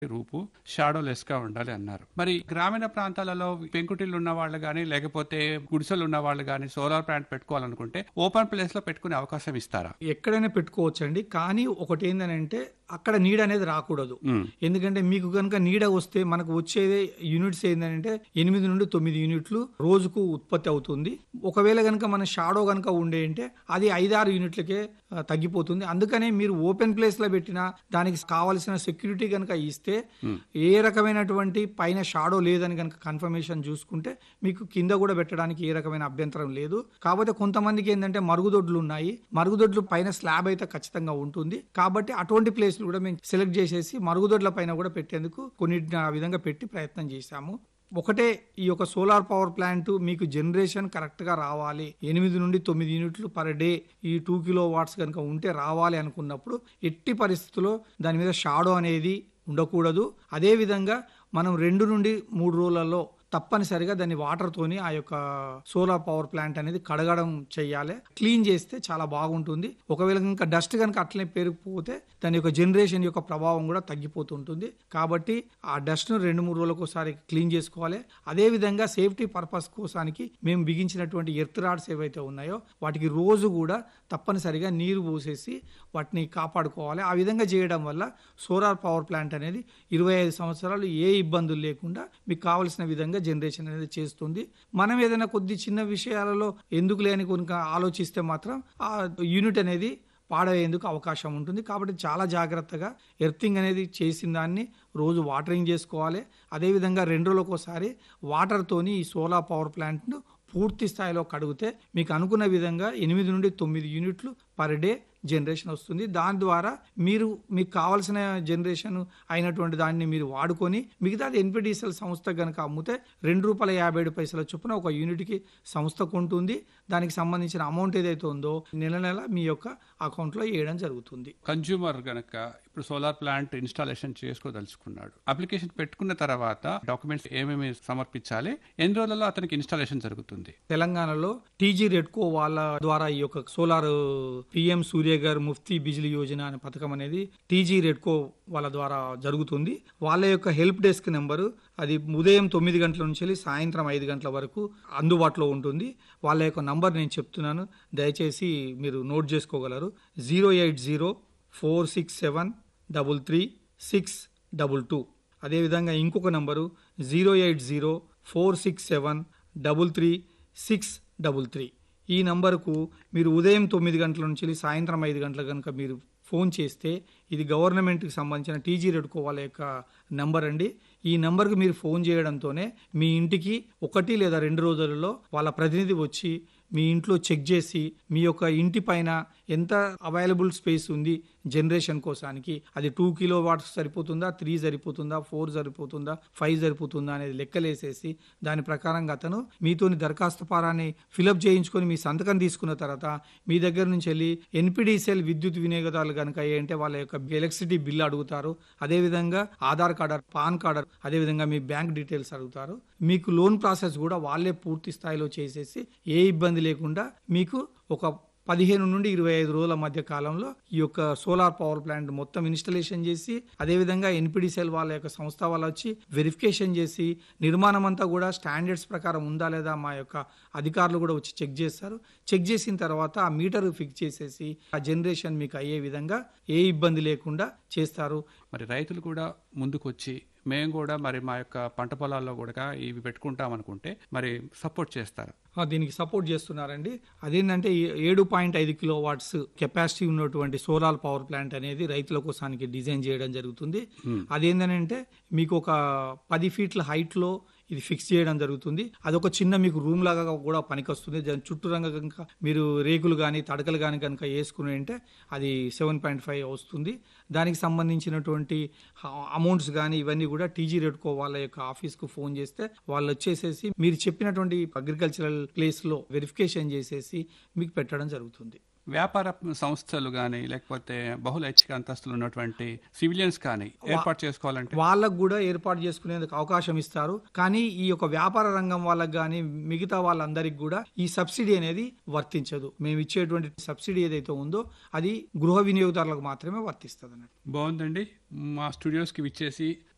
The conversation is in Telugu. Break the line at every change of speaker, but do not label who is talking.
రూపు షాడో లెస్ గా ఉండాలి అన్నారు మరి గ్రామీణ ప్రాంతాలలో పెంకుటిల్లు ఉన్న వాళ్ళు కానీ లేకపోతే గుడిసెలు ఉన్న వాళ్ళు కానీ సోలార్ ప్లాంట్ పెట్టుకోవాలనుకుంటే ఓపెన్ ప్లేస్ లో పెట్టుకునే అవకాశం ఇస్తారా
ఎక్కడైనా పెట్టుకోవచ్చండి కానీ ఒకటి ఏంటంటే అక్కడ నీడ అనేది రాకూడదు
మ్మ్.
ఎందుకంటే మీకు కనుక నీడ వస్తే మనకు వచ్చేది యూనిట్స్ ఏంటంటే ఎనిమిది నుండి తొమ్మిది యూనిట్లు రోజుకు ఉత్పత్తి అవుతుంది ఒకవేళ కనుక మన షాడో కనుక ఉండే అంటే అది ఐదారు యూనిట్లకే ఆ, తగ్గిపోతుంది అందుకనే మీరు ఓపెన్ ప్లేస్ లో పెట్టినా దానికి కావాల్సిన సెక్యూరిటీ కనుక ఇస్తే ఏ రకమైనటువంటి పైన షాడో లేదని కనుక కన్ఫర్మేషన్ చూసుకుంటే మీకు కింద కూడా పెట్టడానికి ఏ రకమైన అభ్యంతరం లేదు కాకపోతే కొంతమందికి ఏంటంటే మరుగుదొడ్లు ఉన్నాయి మరుగుదొడ్లు పైన స్లాబ్ అయితే ఖచ్చితంగా ఉంటుంది కాబట్టి అటువంటి ప్లేస్లు కూడా మేము సెలెక్ట్ చేసేసి మరుగుదొడ్ల పైన కూడా పెట్టేందుకు కొన్నిటిని ఆ విధంగా పెట్టి ప్రయత్నం చేశాము ఒకటే ఈ యొక్క సోలార్ పవర్ ప్లాంట్ మీకు జనరేషన్ కరెక్ట్ గా రావాలి ఎనిమిది నుండి తొమ్మిది యూనిట్లు పర్ డే ఈ టూ కిలో వాట్స్ కనుక ఉంటే రావాలి అనుకున్నప్పుడు ఎట్టి పరిస్థితుల్లో దాని మీద షాడో అనేది ఉండకూడదు అదే విధంగా మనం రెండు నుండి మూడు రోజులలో తప్పనిసరిగా దాన్ని వాటర్ తోని ఆ యొక్క సోలార్ పవర్ ప్లాంట్ అనేది కడగడం చేయాలి క్లీన్ చేస్తే చాలా బాగుంటుంది ఒకవేళ కనుక డస్ట్ కనుక అట్లనే పెరిగిపోతే దాని యొక్క జనరేషన్ యొక్క ప్రభావం కూడా తగ్గిపోతుంటుంది కాబట్టి ఆ డస్ట్ ను రెండు మూడు రోజులకు ఒకసారి క్లీన్ చేసుకోవాలి అదే విధంగా సేఫ్టీ పర్పస్ కోసానికి మేము బిగించినటువంటి ఎర్త్ రాడ్స్ ఏవైతే ఉన్నాయో వాటికి రోజు కూడా తప్పనిసరిగా నీరు పోసేసి వాటిని కాపాడుకోవాలి ఆ విధంగా చేయడం వల్ల సోలార్ పవర్ ప్లాంట్ అనేది ఇరవై ఐదు సంవత్సరాలు ఏ ఇబ్బందులు లేకుండా మీకు కావలసిన విధంగా జనరేషన్ అనేది చేస్తుంది మనం ఏదైనా కొద్ది చిన్న విషయాలలో ఎందుకు లేని కనుక ఆలోచిస్తే మాత్రం ఆ యూనిట్ అనేది పాడయ్యేందుకు అవకాశం ఉంటుంది కాబట్టి చాలా జాగ్రత్తగా ఎర్తింగ్ అనేది చేసిన దాన్ని రోజు వాటరింగ్ చేసుకోవాలి అదేవిధంగా రెండు రోజులకు ఒకసారి వాటర్తోని ఈ సోలార్ పవర్ ప్లాంట్ను పూర్తి స్థాయిలో కడిగితే మీకు అనుకున్న విధంగా ఎనిమిది నుండి తొమ్మిది యూనిట్లు పర్ డే జనరేషన్ వస్తుంది దాని ద్వారా మీరు మీకు కావాల్సిన జనరేషన్ అయినటువంటి దాన్ని మీరు వాడుకొని మిగతాది ఎన్పిడిసిఎల్ సంస్థ కనుక అమ్మితే రెండు రూపాయల యాభై ఏడు పైసల చొప్పున ఒక యూనిట్కి సంస్థ కొంటుంది దానికి సంబంధించిన అమౌంట్ ఏదైతే ఉందో నెల నెల మీ యొక్క అకౌంట్లో వేయడం జరుగుతుంది
కన్జ్యూమర్ గనక ఇప్పుడు సోలార్ ప్లాంట్ ఇన్స్టాలేషన్ చేసుకోదలుచుకున్నాడు అప్లికేషన్ పెట్టుకున్న తర్వాత డాక్యుమెంట్స్ ఏమేమి సమర్పించాలి ఎన్ని రోజులలో అతనికి ఇన్స్టాలేషన్ జరుగుతుంది
తెలంగాణలో టీజీ రెడ్కో వాళ్ళ ద్వారా ఈ యొక్క సోలార్ పిఎం సూర్యగర్ ముఫ్తీ బిజిలీ యోజన అనే పథకం అనేది టీజీ రెడ్కో వాళ్ళ ద్వారా జరుగుతుంది వాళ్ళ యొక్క హెల్ప్ డెస్క్ నెంబరు అది ఉదయం తొమ్మిది గంటల నుంచి వెళ్ళి సాయంత్రం ఐదు గంటల వరకు అందుబాటులో ఉంటుంది వాళ్ళ యొక్క నంబర్ నేను చెప్తున్నాను దయచేసి మీరు నోట్ చేసుకోగలరు zero eight zero four six seven double three six double two అదేవిధంగా ఇంకొక number zero eight zero four six seven double three six double three ఈ నంబరుకు మీరు ఉదయం తొమ్మిది గంటల నుంచి వెళ్ళి సాయంత్రం ఐదు గంటల కనుక మీరు ఫోన్ చేస్తే ఇది గవర్నమెంట్కి సంబంధించిన టీజీ రెడ్కో వాళ్ళ యొక్క నంబర్ అండి ఈ నంబర్కి మీరు ఫోన్ చేయడంతోనే మీ ఇంటికి ఒకటి లేదా రెండు రోజులలో వాళ్ళ ప్రతినిధి వచ్చి మీ ఇంట్లో చెక్ చేసి మీ యొక్క ఇంటి పైన ఎంత అవైలబుల్ స్పేస్ ఉంది జనరేషన్ కోసానికి అది టూ కిలో వాట్స్ సరిపోతుందా త్రీ సరిపోతుందా ఫోర్ సరిపోతుందా ఫైవ్ సరిపోతుందా అనేది లెక్కలేసేసి దాని ప్రకారంగా అతను మీతోని దరఖాస్తు పారాన్ని ఫిలప్ చేయించుకొని మీ సంతకం తీసుకున్న తర్వాత మీ దగ్గర నుంచి వెళ్ళి ఎన్పిడిసిఎల్ విద్యుత్ వినియోగదారులు కనుక ఏంటంటే వాళ్ళ యొక్క ఎలక్ట్రిసిటీ బిల్ అడుగుతారు అదేవిధంగా ఆధార్ కార్డు పాన్ కార్డు అదేవిధంగా మీ బ్యాంక్ డీటెయిల్స్ అడుగుతారు మీకు లోన్ ప్రాసెస్ కూడా వాళ్ళే పూర్తి స్థాయిలో చేసేసి ఏ ఇబ్బంది లేకుండా మీకు ఒక పదిహేను నుండి ఇరవై ఐదు రోజుల మధ్య కాలంలో ఈ యొక్క సోలార్ పవర్ ప్లాంట్ మొత్తం ఇన్స్టలేషన్ చేసి అదేవిధంగా ఎన్పిడిసిఎల్ వాళ్ళ యొక్క సంస్థ వాళ్ళు వచ్చి వెరిఫికేషన్ చేసి నిర్మాణం అంతా కూడా స్టాండర్డ్స్ ప్రకారం ఉందా లేదా మా యొక్క అధికారులు కూడా వచ్చి చెక్ చేస్తారు చెక్ చేసిన తర్వాత ఆ మీటర్ ఫిక్స్ చేసేసి ఆ జనరేషన్ మీకు అయ్యే విధంగా ఏ ఇబ్బంది లేకుండా చేస్తారు
మరి రైతులు కూడా ముందుకొచ్చి మేము కూడా మరి మా యొక్క పంట పొలాల్లో కూడా ఇవి పెట్టుకుంటాం అనుకుంటే మరి సపోర్ట్ చేస్తారు
ఆ, దీనికి సపోర్ట్ చేస్తున్నారండి అదేంటంటే ఈ ఏడు పాయింట్ ఐదు కిలో వాట్స్ కెపాసిటీ ఉన్నటువంటి సోలార్ పవర్ ప్లాంట్ అనేది రైతుల కోసానికి డిజైన్ చేయడం జరుగుతుంది అదేంటంటే మీకు ఒక పది ఫీట్ల హైట్ లో ఇది ఫిక్స్ చేయడం జరుగుతుంది అదొక చిన్న మీకు రూమ్ లాగా కూడా పనికొస్తుంది దాని చుట్టూ రంగ కనుక మీరు రేకులు కానీ తడకలు కానీ కనుక వేసుకుని అంటే అది సెవెన్ పాయింట్ ఫైవ్ వస్తుంది దానికి సంబంధించినటువంటి అమౌంట్స్ కానీ ఇవన్నీ కూడా టీజీ రెడ్కో వాళ్ళ యొక్క ఆఫీస్కు ఫోన్ చేస్తే వాళ్ళు వచ్చేసేసి మీరు చెప్పినటువంటి అగ్రికల్చరల్ ప్లేస్లో వెరిఫికేషన్ చేసేసి మీకు పెట్టడం జరుగుతుంది
వ్యాపార సంస్థలు కానీ లేకపోతే బహుళ ఐచ్ఛిక అంతస్తులు ఉన్నటువంటి సివిలియన్స్ కానీ ఏర్పాటు చేసుకోవాలంటే
వాళ్ళకు కూడా ఏర్పాటు చేసుకునేందుకు అవకాశం ఇస్తారు కానీ ఈ యొక్క వ్యాపార రంగం వాళ్ళకి కానీ మిగతా వాళ్ళందరికి కూడా ఈ సబ్సిడీ అనేది వర్తించదు మేము ఇచ్చేటువంటి సబ్సిడీ ఏదైతే ఉందో అది గృహ వినియోగదారులకు మాత్రమే వర్తిస్తుంది అన్నట్టు
బాగుందండి మా స్టూడియోస్కి విచ్చేసి